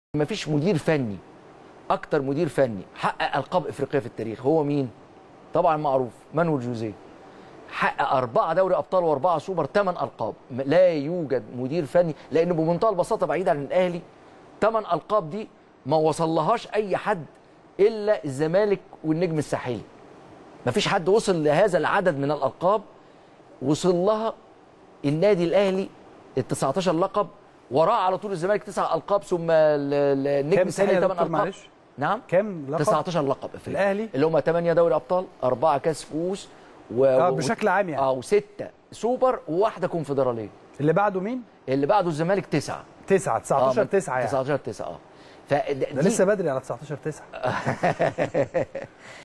مفيش مدير فني اكتر مدير فني حقق القاب افريقيه في التاريخ هو مين طبعا معروف مانويل جوزيه حقق أربعة دوري أبطال وأربعة سوبر ثمان ألقاب لا يوجد مدير فني لأنه بمنتهى البساطة بعيد عن الأهلي ثمان ألقاب دي ما وصلهاش أي حد إلا الزمالك والنجم الساحلي مفيش حد وصل لهذا العدد من الألقاب وصل لها النادي الأهلي ال 19 لقب وراه على طول الزمالك تسع ألقاب ثم ال- ال- النجم كام الساحلي تاني يا ثمان دكتور ألقاب معلش؟ نعم كام لقب 19 لقب افريقي الأهلي؟ اللي هم 8 دوري ابطال 4 كاس كؤوس و... آه، و- بشكل عام يعني. اه وسته سوبر وواحده كونفدراليه اللي بعده مين اللي بعده الزمالك تسعه 9 19 9 يعني 19 9 اه فده ده لسه بدري على 19 9